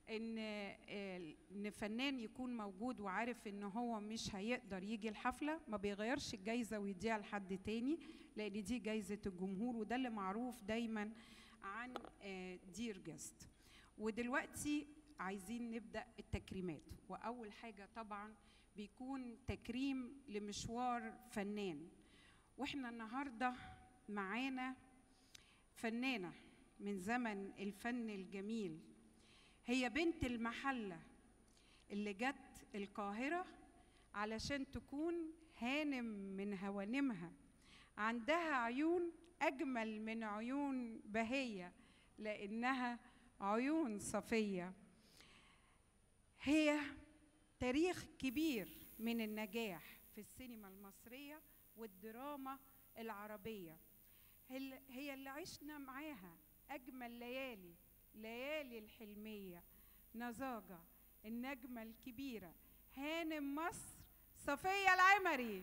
ان ان فنان يكون موجود وعارف ان هو مش هيقدر يجي الحفله ما بيغيرش الجايزه ويديها لحد تاني لان دي جايزه الجمهور وده اللي معروف دايما عن دير جاست ودلوقتي عايزين نبدا التكريمات واول حاجه طبعا بيكون تكريم لمشوار فنان واحنا النهارده معانا فنانه من زمن الفن الجميل هي بنت المحله اللي جت القاهره علشان تكون هانم من هوانمها عندها عيون اجمل من عيون بهيه لانها عيون صفيه هي تاريخ كبير من النجاح في السينما المصريه والدراما العربيه هي اللي عشنا معاها اجمل ليالي ليالي الحلميه نزاجه النجمه الكبيره هانم مصر صفيه العمري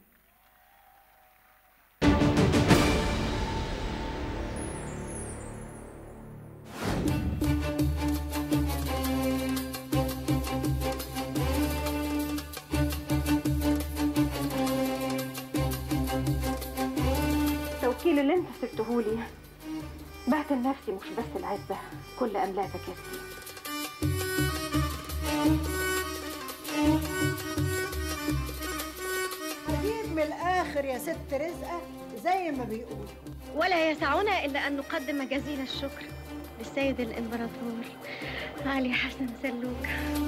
التوكيل اللي انت سبتهولي بعت لنفسي مش بس العزة كل أملاكك يا سيدي هجيب من الآخر يا ست رزقة زي ما بيقولوا ولا يسعنا إلا أن نقدم جزيل الشكر للسيد الإمبراطور علي حسن سلوك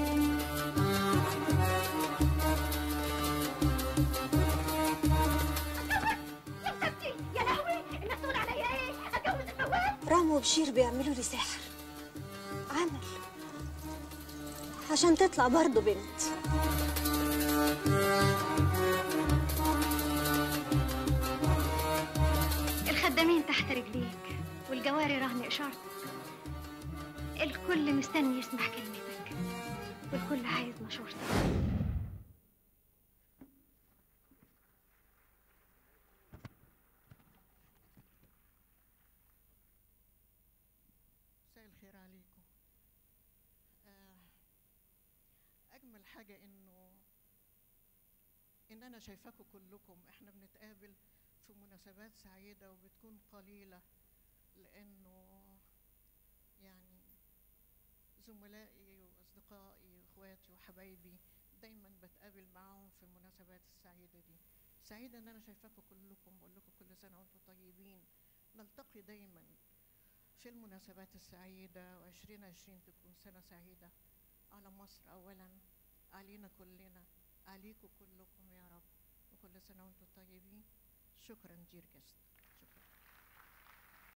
يا لهوي الناس تقول عليا ايه اتجوز الفواز رامو وبشير بيعملوا لي سحر عمل عشان تطلع برضه بنت الخدامين تحت رجليك والجواري رهن اشارتك الكل مستني يسمع كلمتك والكل عايز مشورتك مساء الخير عليكم آه، اجمل حاجه انه ان انا شايفاكم كلكم احنا بنتقابل في مناسبات سعيده وبتكون قليله لانه يعني زملائي واصدقائي واخواتي وحبايبي دايما بتقابل معاهم في المناسبات السعيده دي سعيده ان انا شايفاكم كلكم بقول لكم كل سنه وانتم طيبين نلتقي دايما في المناسبات السعيدة وعشرين عشرين تكون سنة سعيدة على مصر أولا علينا كلنا عليكم كلكم يا رب وكل سنة وانتم طيبين شكرا جير جست